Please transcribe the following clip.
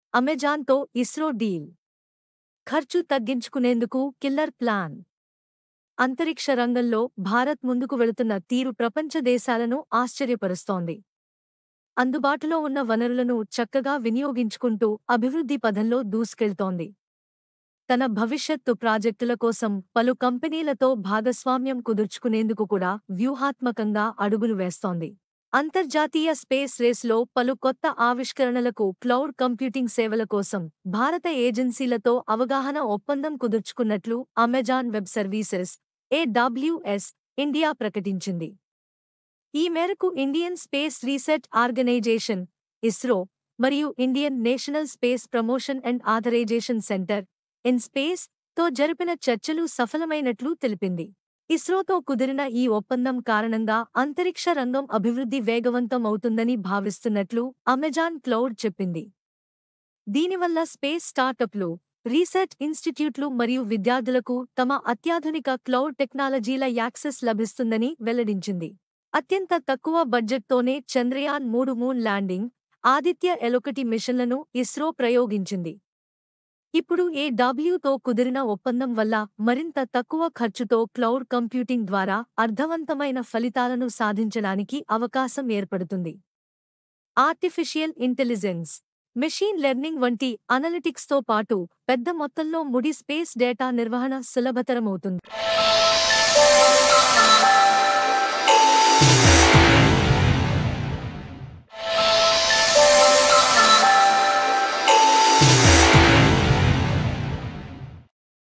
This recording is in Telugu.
అమెజాన్తో ఇస్రో డీల్ ఖర్చు తగ్గించుకునేందుకు కిల్లర్ ప్లాన్ అంతరిక్ష రంగంలో భారత్ ముందుకు వెళుతున్న తీరు ప్రపంచ దేశాలను ఆశ్చర్యపరుస్తోంది అందుబాటులో ఉన్న వనరులను చక్కగా వినియోగించుకుంటూ అభివృద్ధి పథంలో దూసుకెళ్తోంది తన భవిష్యత్తు ప్రాజెక్టుల కోసం పలు కంపెనీలతో భాగస్వామ్యం కుదుర్చుకునేందుకు కూడా వ్యూహాత్మకంగా అడుగులు వేస్తోంది అంతర్జాతీయ స్పేస్ రేస్లో పలు కొత్త ఆవిష్కరణలకు క్లౌడ్ కంప్యూటింగ్ సేవల కోసం భారత ఏజెన్సీలతో అవగాహన ఒప్పందం కుదుర్చుకున్నట్లు Amazon web services AWS India ప్రకటించింది ఈ మేరకు Indian space research organisation ISRO మరియు Indian national space promotion and authorisation centre IN space తో జరిపిన చర్చలు సఫలమైనట్లు తెలిపింది ఇస్రోతో కుదిరిన ఈ ఒప్పందం కారణంగా అంతరిక్ష రంగం అభివృద్ధి వేగవంతం అవుతుందని భావిస్తున్నట్లు అమెజాన్ క్లౌడ్ చెప్పింది దీనివల్ల స్పేస్ స్టార్టప్లు రీసెర్చ్ ఇన్స్టిట్యూట్లు మరియు విద్యార్థులకు తమ అత్యాధునిక క్లౌడ్ టెక్నాలజీల యాక్సెస్ లభిస్తుందని వెల్లడించింది అత్యంత తక్కువ బడ్జెట్తోనే చంద్రయాన్ మూడు మూన్ ల్యాండింగ్ ఆదిత్య ఎలొకటి మిషన్లను ఇస్రో ప్రయోగించింది ఇప్పుడు ఏ డబ్ల్యూతో కుదిరిన ఒప్పందం వల్ల మరింత తక్కువ ఖర్చుతో క్లౌడ్ కంప్యూటింగ్ ద్వారా అర్థవంతమైన ఫలితాలను సాధించడానికి అవకాశం ఏర్పడుతుంది ఆర్టిఫిషియల్ ఇంటెలిజెన్స్ మెషీన్ లెర్నింగ్ వంటి అనలిటిక్స్తో పాటు పెద్ద మొత్తంలో ముడి స్పేస్ డేటా నిర్వహణ సులభతరమవుతుంది